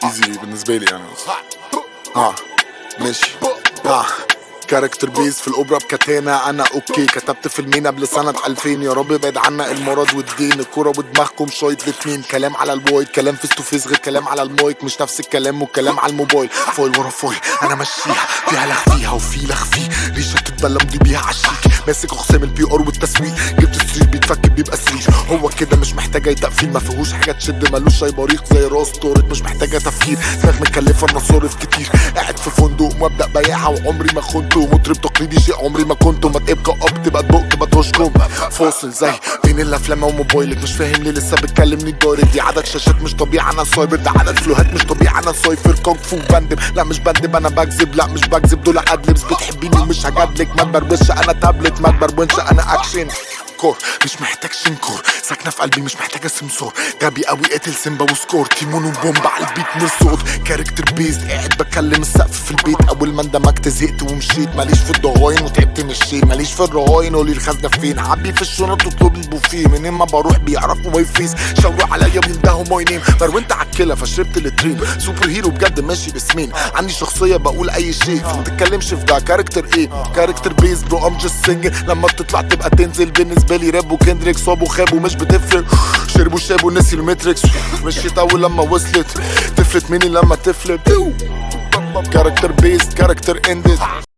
ايزي بالنسبه لي يعني اه ماشي اه كاركتر بيز في الاوبرا بكتانة انا اوكي كتبت فيلمين قبل سنة 2000 يا رب ابعد عنا المرض والدين الكورة ودماغكم شايط الاتنين كلام على الوايد كلام فيس تو فيس غير كلام على المايك مش نفس الكلام والكلام على الموبايل فويل ورا فويل انا ماشيها فيها لخ فيها وفي لخ فيه ريشة تتبلم دي بيها عشيك ماسك اقسام البي ار والتسويق جبت السرير بيتفك بيبقى سرير هو كده مش محتاجه تقفيل ما فيهوش حاجه تشد ملوش اي بريق زي راس طارق مش محتاجه تفكير دماغ مكلفه المصاريف كتير قاعد في فندق مبدا بياعه وعمري ما خنته مطرب تقليدي شيء عمري ما كنته ما تبقى اب تبقى تبق تبقى تشكم فاصل زي بين الافلام وموبايلك مش فاهم ليه لسه بتكلمني دايركت دي عدد شاشات مش طبيعي انا سايبر ده عدد فلوهات مش طبيعي انا سايفر كونغ فو بندب لا مش بندب انا بكذب لا مش بكذب دول ادلبس بتحبيني ومش هجادلك ما تبربش انا تابلت ما تبربنش انا اكشن كور مش محتاج شنكور ساكنه في قلبي مش محتاجه سمسور غبي قوي قاتل سيمبا وسكور تيمون وبومب على البيت من الصوت كاركتر بيز قاعد بكلم السقف في البيت اول ما اندمجت زهقت ومشيت ماليش في الضغاين وتعبت من الشيء ماليش في الرهاين قولي الخزنه فين عبي في الشنط واطلب البوفيه منين ما بروح بيعرفوا ماي فيس شاوروا عليا ويندهوا ماي نيم فرونت على الكلى فشربت الترين سوبر هيرو بجد ماشي باسمين عندي شخصيه بقول اي شيء فما تتكلمش في ده كاركتر ايه كاركتر بيز برو ام جست سنجل لما بتطلع تبقى تنزل بالنسبه لي راب وكندريك صاب وخاب ومش بتفرق شربوا شاب ونسي الماتريكس مشيت اول لما وصلت تفلت مني لما تفلت كاركتر بيز كاركتر اندد